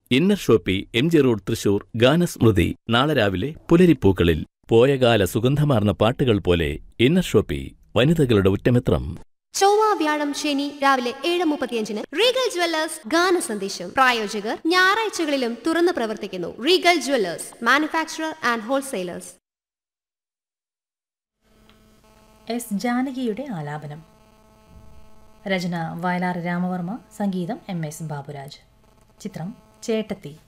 inner shoppe M G road Thrissur ഗാനസ്മൃതി നാളെ രാവിലെ പുലരിപ്പൂക്കളിൽ പോയകാല സുഗന്ധമാർന്ന പാട്ടുകൾ പോലെ ഇന്നർ ഷോപ്പി വനിതകളുടെ ഉറ്റമിത്രം ചൊവ്വ വ്യാഴം ശനി രാവിലെ ഏഴ് മുപ്പത്തിയഞ്ചിന് റീഗൽ ജ്വല്ലേഴ്സ് ഗാന സന്ദേശം പ്രായോജകർ ഞായറാഴ്ചകളിലും തുറന്നു പ്രവർത്തിക്കുന്നു Regal jewellers manufacturer and wholesalers S ജാനകിയുടെ ആലാപനം രചന വയലാർ രാമവർമ്മ സംഗീതം എം എസ് ബാബുരാജ് ചിത്രം ചേട്ടത്തി